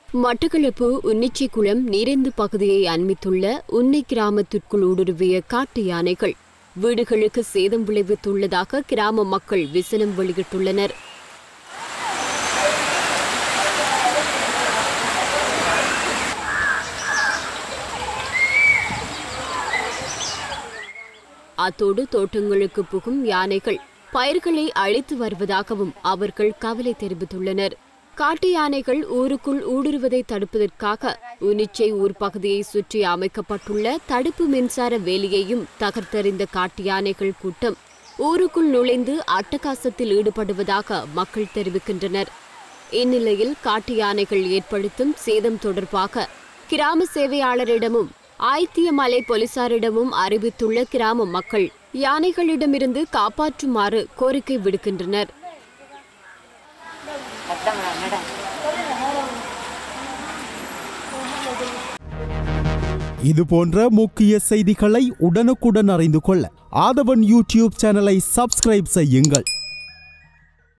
மட்டக்களப்பு உன்னிச்சிக்குளம் நீரெந்து பகுதியை அண்மித்துள்ள உன்னை கிராமத்திற்குள் ஊடுருவிய காட்டு யானைகள் வீடுகளுக்கு சேதம் விளைவித்துள்ளதாக கிராம மக்கள் விசனம் வெளியிட்டுள்ளனர் அத்தோடு தோட்டங்களுக்கு புகும் யானைகள் பயிர்களை அழித்து வருவதாகவும் அவர்கள் கவலை தெரிவித்துள்ளனர் காட்டு யானைகள் ஊருக்குள் ஊடுருவதை தடுப்பதற்காக உனிச்சை ஊர் பகுதியை சுற்றி அமைக்கப்பட்டுள்ள தடுப்பு மின்சார வேலியையும் தகர்த்தெறிந்த காட்டு யானைகள் கூட்டம் ஊருக்குள் நுழைந்து அட்டகாசத்தில் ஈடுபடுவதாக மக்கள் தெரிவிக்கின்றனர் இந்நிலையில் காட்டு யானைகள் ஏற்படுத்தும் சேதம் தொடர்பாக கிராம சேவையாளரிடமும் ஆய்த்தியமலை போலீசாரிடமும் அறிவித்துள்ள கிராம மக்கள் யானைகளிடமிருந்து காப்பாற்றுமாறு கோரிக்கை விடுக்கின்றனர் இது போன்ற முக்கிய செய்திகளை உடனுக்குடன் அறிந்து கொள்ள ஆதவன் யூடியூப் சேனலை சப்ஸ்கிரைப் செய்யுங்கள்